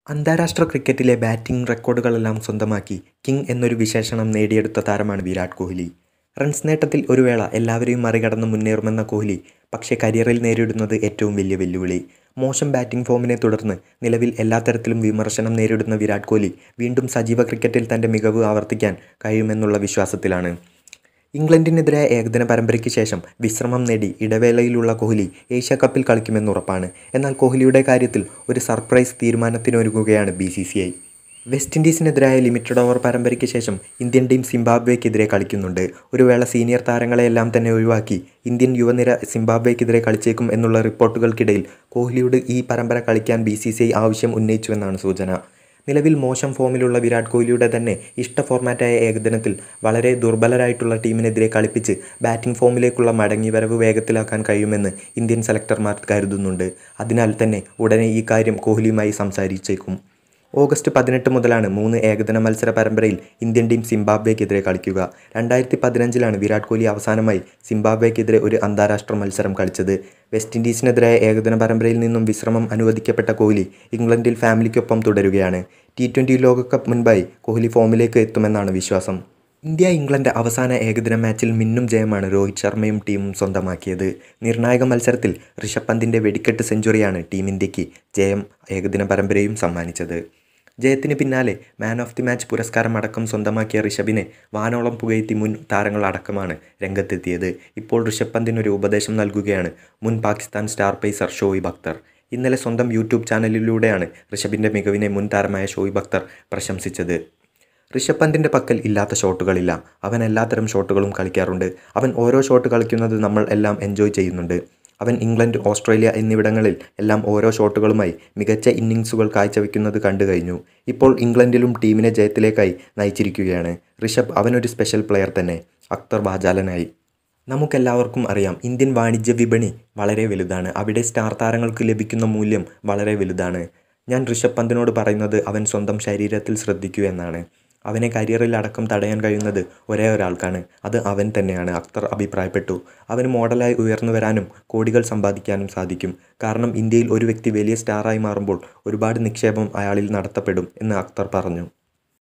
അന്താരാഷ്ട്ര ക്രിക്കറ്റിലെ ബാറ്റിംഗ് റെക്കോർഡുകളെല്ലാം സ്വന്തമാക്കി കിങ് എന്നൊരു വിശേഷണം നേടിയെടുത്ത താരമാണ് വിരാട് കോഹ്ലി റൺസ് നേട്ടത്തിൽ ഒരു വേള എല്ലാവരെയും മറികടന്ന് മുന്നേറുമെന്ന കോഹ്ലി പക്ഷേ കരിയറിൽ നേരിടുന്നത് ഏറ്റവും വലിയ വെല്ലുവിളി മോശം ബാറ്റിംഗ് ഫോമിനെ തുടർന്ന് നിലവിൽ എല്ലാ തരത്തിലും വിമർശനം നേരിടുന്ന വിരാട് കോഹ്ലി വീണ്ടും സജീവ ക്രിക്കറ്റിൽ തൻ്റെ മികവ് ആവർത്തിക്കാൻ കഴിയുമെന്നുള്ള വിശ്വാസത്തിലാണ് ഇംഗ്ലണ്ടിനെതിരായ ഏകദിന പരമ്പരയ്ക്ക് ശേഷം വിശ്രമം നേടി ഇടവേളയിലുള്ള കോഹ്ലി ഏഷ്യ കപ്പിൽ കളിക്കുമെന്നുറപ്പാണ് എന്നാൽ കോഹ്ലിയുടെ കാര്യത്തിൽ ഒരു സർപ്രൈസ് തീരുമാനത്തിനൊരുങ്ങുകയാണ് B C C I West ഇൻഡീസിനെതിരായ ലിമിറ്റഡ് ഓവർ പരമ്പരയ്ക്ക് ശേഷം ഇന്ത്യൻ ടീം സിംബാബ്വേക്കെതിരെ കളിക്കുന്നുണ്ട് ഒരു വേള സീനിയർ താരങ്ങളെയെല്ലാം തന്നെ ഒഴിവാക്കി ഇന്ത്യൻ യുവനിര സിംബാബ്വേക്കെതിരെ കളിച്ചേക്കും എന്നുള്ള റിപ്പോർട്ടുകൾക്കിടയിൽ കോഹ്ലിയോട് ഈ പരമ്പര കളിക്കാൻ ബി സി സി ഐ ആവശ്യം ഉന്നയിച്ചുവെന്നാണ് സൂചന നിലവിൽ മോശം ഫോമിലുള്ള വിരാട് കോഹ്ലിയുടെ തന്നെ ഇഷ്ട ഫോർമാറ്റായ ഏകദിനത്തിൽ വളരെ ദുർബലരായിട്ടുള്ള ടീമിനെതിരെ കളിപ്പിച്ച് ബാറ്റിംഗ് ഫോമിലേക്കുള്ള മടങ്ങിവരവ് വേഗത്തിലാക്കാൻ കഴിയുമെന്ന് ഇന്ത്യൻ സെലക്ടർമാർ കരുതുന്നുണ്ട് അതിനാൽ തന്നെ ഉടനെ ഈ കാര്യം കോഹ്ലിയുമായി സംസാരിച്ചേക്കും ഓഗസ്റ്റ് പതിനെട്ട് മുതലാണ് മൂന്ന് ഏകദിന മത്സര പരമ്പരയിൽ ഇന്ത്യൻ ടീം സിംബാബ്വേക്കെതിരെ കളിക്കുക രണ്ടായിരത്തി പതിനഞ്ചിലാണ് വിരാട് കോഹ്ലി അവസാനമായി സിംബാബ്വേക്കെതിരെ ഒരു അന്താരാഷ്ട്ര മത്സരം കളിച്ചത് വെസ്റ്റ് ഇൻഡീസിനെതിരായ ഏകദിന പരമ്പരയിൽ നിന്നും വിശ്രമം അനുവദിക്കപ്പെട്ട കോഹ്ലി ഇംഗ്ലണ്ടിൽ ഫാമിലിക്കൊപ്പം തുടരുകയാണ് ടി ട്വൻ്റി ലോകകപ്പ് മുൻപായി കോഹ്ലി ഫോമിലേക്ക് എത്തുമെന്നാണ് വിശ്വാസം ഇന്ത്യ ഇംഗ്ലണ്ട് അവസാന ഏകദിന മാച്ചിൽ മിന്നും ജയമാണ് രോഹിത് ശർമ്മയും ടീമും സ്വന്തമാക്കിയത് നിർണായക മത്സരത്തിൽ ഋഷഭ് പന്തിൻ്റെ വെടിക്കെട്ട് സെഞ്ചുറിയാണ് ടീം ഇന്ത്യക്ക് ജയം ഏകദിന പരമ്പരയും സമ്മാനിച്ചത് ജയത്തിന് പിന്നാലെ മാൻ ഓഫ് ദി മാച്ച് പുരസ്കാരം അടക്കം സ്വന്തമാക്കിയ ഋഷഭിനെ വാനോളം പുകയറ്റി മുൻ താരങ്ങൾ അടക്കമാണ് രംഗത്തെത്തിയത് ഇപ്പോൾ ഋഷഭ് പന്തിനൊരു ഉപദേശം നൽകുകയാണ് മുൻ പാകിസ്ഥാൻ സ്റ്റാർ പേസർ ഷോയിബ് അക്തർ ഇന്നലെ സ്വന്തം യൂട്യൂബ് ചാനലിലൂടെയാണ് ഋഷഭിൻ്റെ മികവിനെ മുൻ താരമായ ഷോയിബ് അക്തർ പ്രശംസിച്ചത് ഋഷഭ് പന്തിൻ്റെ പക്കൽ ഇല്ലാത്ത ഷോട്ടുകളില്ല അവൻ എല്ലാത്തരം ഷോട്ടുകളും കളിക്കാറുണ്ട് അവൻ ഓരോ ഷോട്ട് കളിക്കുന്നത് നമ്മൾ എല്ലാം എൻജോയ് ചെയ്യുന്നുണ്ട് അവൻ ഇംഗ്ലണ്ട് ഓസ്ട്രേലിയ എന്നിവിടങ്ങളിൽ എല്ലാം ഓരോ ഷോട്ടുകളുമായി മികച്ച ഇന്നിങ്സുകൾ കാഴ്ചവെക്കുന്നത് കണ്ടു കഴിഞ്ഞു ഇപ്പോൾ ഇംഗ്ലണ്ടിലും ടീമിനെ ജയത്തിലേക്കായി നയിച്ചിരിക്കുകയാണ് ഋഷഭ് അവനൊരു സ്പെഷ്യൽ പ്ലെയർ തന്നെ അക്തർ വാചാലനായി നമുക്കെല്ലാവർക്കും അറിയാം ഇന്ത്യൻ വാണിജ്യ വിപണി വളരെ വലുതാണ് അവിടെ സ്റ്റാർ താരങ്ങൾക്ക് ലഭിക്കുന്ന മൂല്യം വളരെ വലുതാണ് ഞാൻ ഋഷഭ് പന്തിനോട് പറയുന്നത് അവൻ സ്വന്തം ശരീരത്തിൽ ശ്രദ്ധിക്കൂ എന്നാണ് അവനെ കരിയറിൽ അടക്കം തടയാൻ കഴിയുന്നത് ഒരേ ഒരാൾക്കാണ് അത് അവൻ തന്നെയാണ് അക്തർ അഭിപ്രായപ്പെട്ടു അവന് മോഡലായി ഉയർന്നു വരാനും കോടികൾ സമ്പാദിക്കാനും സാധിക്കും കാരണം ഇന്ത്യയിൽ ഒരു വ്യക്തി വലിയ സ്റ്റാറായി മാറുമ്പോൾ ഒരുപാട് നിക്ഷേപം അയാളിൽ നടത്തപ്പെടും എന്ന് അക്തർ പറഞ്ഞു